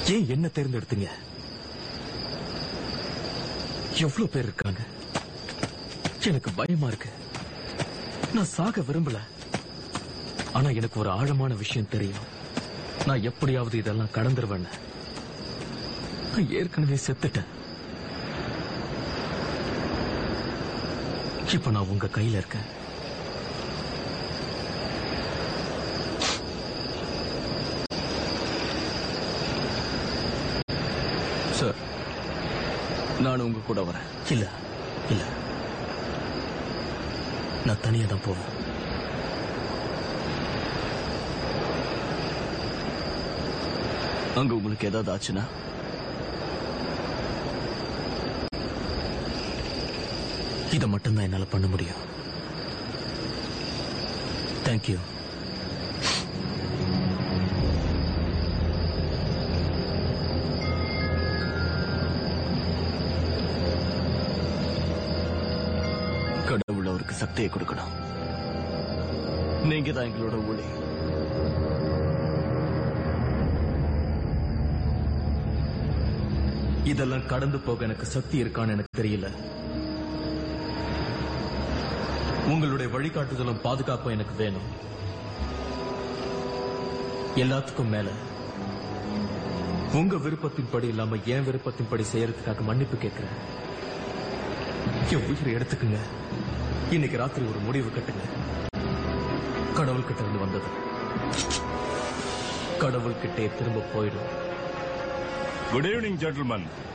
ஏன் என்ன தேர்ந்தெடுத்தீங்க எவ்வளவு பேர் இருக்காங்க எனக்கு பயமா இருக்கு நான் சாக விரும்பல ஆனா எனக்கு ஒரு ஆழமான விஷயம் தெரியும் நான் எப்படியாவது இதெல்லாம் கடந்துருவேன்னு நான் ஏற்கனவே செத்துட்டேன் இப்ப நான் உங்க கையில இருக்கேன் சார் நான் உங்க கூட வரேன் இல்ல இல்ல நான் தனியா தான் போவேன் அங்க உங்களுக்கு ஏதாவது ஆச்சுன்னா இதை மட்டும்தான் என்னால பண்ண முடியும் தேங்க்யூ கடவுள் அவருக்கு சக்தியை கொடுக்கணும் நீங்க தான் எங்களோட ஒளி இதெல்லாம் கடந்து போக எனக்கு சக்தி இருக்கான்னு எனக்கு தெரியல உங்களுடைய வழிகாட்டுதலும் பாதுகாப்பும் எனக்கு வேணும் எல்லாத்துக்கும் மேல உங்க விருப்பத்தின்படி இல்லாம என் விருப்பத்தின்படி செய்யறதுக்காக மன்னிப்பு கேட்கிறேன் என் உயிரை எடுத்துக்குங்க இன்னைக்கு ராத்திரி ஒரு முடிவு கட்டுங்க கடவுள் கிட்ட இருந்து வந்தது கடவுள் கிட்டே திரும்ப போயிடும் Good evening, gentlemen.